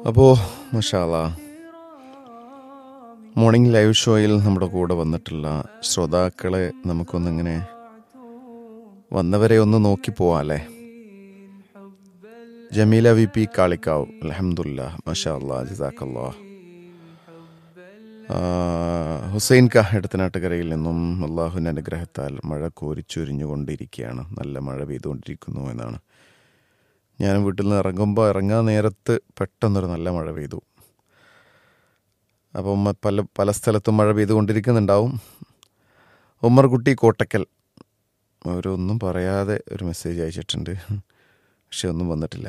അപ്പോൾ മഷാല morning live ഷോയിൽ നമ്മുടെ കൂടെ വന്നിട്ടുള്ള ശ്രോതാക്കളെ നമുക്കൊന്നിങ്ങനെ വന്നവരെ ഒന്ന് നോക്കി പോവാം അല്ലേ ജമീല വി പി കാളിക്കാവ് അലഹമുല്ല മഷാ അല്ലാ ജസാക്കല്ലാ ഹുസൈൻ ക എടത്തനാട്ടുകരയിൽ നിന്നും അള്ളാഹുവിൻ്റെ അനുഗ്രഹത്താൽ മഴ കോരിച്ചൊരിഞ്ഞുകൊണ്ടിരിക്കുകയാണ് നല്ല മഴ പെയ്തുകൊണ്ടിരിക്കുന്നു എന്നാണ് ഞാൻ വീട്ടിൽ നിന്ന് ഇറങ്ങുമ്പോൾ ഇറങ്ങാൻ നേരത്ത് പെട്ടെന്നൊരു നല്ല മഴ പെയ്തു അപ്പം പല പല സ്ഥലത്തും മഴ പെയ്തുകൊണ്ടിരിക്കുന്നുണ്ടാവും ഉമ്മർകുട്ടി കോട്ടക്കൽ അവരൊന്നും പറയാതെ ഒരു മെസ്സേജ് അയച്ചിട്ടുണ്ട് പക്ഷെ ഒന്നും വന്നിട്ടില്ല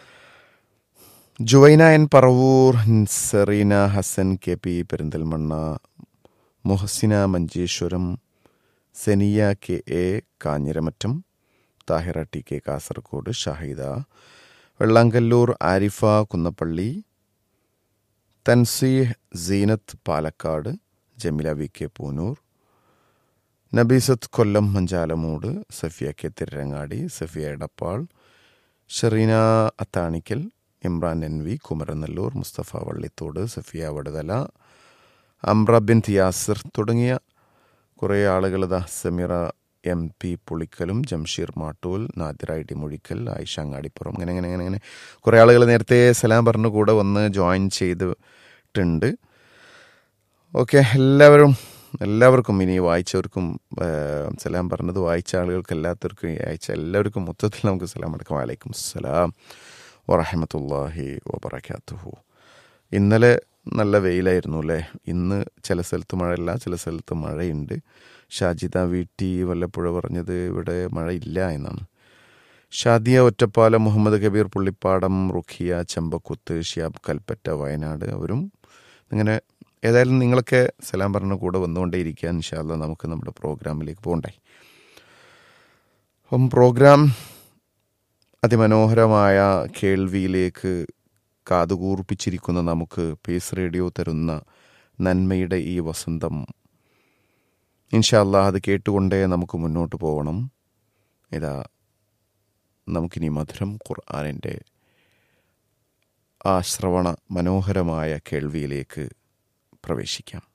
Juvaina N Paravur Sereena Hasan K P Perinthalmanna Muhasina Manjeshwaram Seniya K A Kanjiramattom Tahira T K Kasaragod Shahida Vellangallur Arifa Kunnappally Tanseeh Seenath Palakkad Jamila V K Poonoor Nabeesath Kollam Manjalamood Safiya K Tirurangadi Safiya Edappal Shereena Athanikkal Imran N V Kumaranellur Musthafa Vallithode Safiya Vaduthala Amra bin Yasir തുടങ്ങിയ കുറേ ആളുകൾ ഇതാ സമീറ എം പി പുളിക്കലും ജംഷീർ മാട്ടൂൽ നാദിറ ഇടിമൊഴിക്കൽ ആയിഷ അങ്ങാടിപ്പുറം അങ്ങനെ അങ്ങനെ അങ്ങനെ അങ്ങനെ കുറേ ആളുകൾ നേരത്തെ സലാം പറഞ്ഞു കൂടെ വന്ന് ജോയിൻ ചെയ്തിട്ടുണ്ട് ഓക്കെ എല്ലാവരും എല്ലാവർക്കും ഇനി വായിച്ചവർക്കും സലാം പറഞ്ഞത് വായിച്ച ആളുകൾക്ക് എല്ലാത്തവർക്കും അയച്ച എല്ലാവർക്കും മൊത്തത്തിൽ നമുക്ക് സലാം അടക്കം വലൈക്കും സലാം വറഹമത്തല്ലാഹി വബർക്കാത്തുഹു ഇന്നലെ നല്ല വെയിലായിരുന്നു അല്ലേ ഇന്ന് ചില സ്ഥലത്ത് മഴയില്ല ചില സ്ഥലത്ത് മഴയുണ്ട് ഷാജിദ വീട്ടി വല്ലപ്പുഴ പറഞ്ഞത് ഇവിടെ മഴയില്ല എന്നാണ് ഷാദിയ ഒറ്റപ്പാലം മുഹമ്മദ് കബീർ പുള്ളിപ്പാടം റുഖിയ ചെമ്പക്കുത്ത് ഷിയാബ് കൽപ്പറ്റ വയനാട് അവരും ഇങ്ങനെ ഏതായാലും നിങ്ങളൊക്കെ സലാം പറഞ്ഞ കൂടെ വന്നുകൊണ്ടേ ഇരിക്കുക ഇൻഷാല്ല നമുക്ക് നമ്മുടെ പ്രോഗ്രാമിലേക്ക് പോകണ്ടേ അപ്പം പ്രോഗ്രാം അതിമനോഹരമായ കേൾവിയിലേക്ക് കാതുകൂർപ്പിച്ചിരിക്കുന്ന നമുക്ക് പേസ് റേഡിയോ തരുന്ന നന്മയുടെ ഈ വസന്തം ഇൻഷാല്ല അത് കേട്ടുകൊണ്ടേ നമുക്ക് മുന്നോട്ട് പോകണം ഇതാ നമുക്കിനി മധുരം ഖുർആാനിൻ്റെ ആ ശ്രവണ മനോഹരമായ കേൾവിയിലേക്ക് പ്രവേശിക്കാം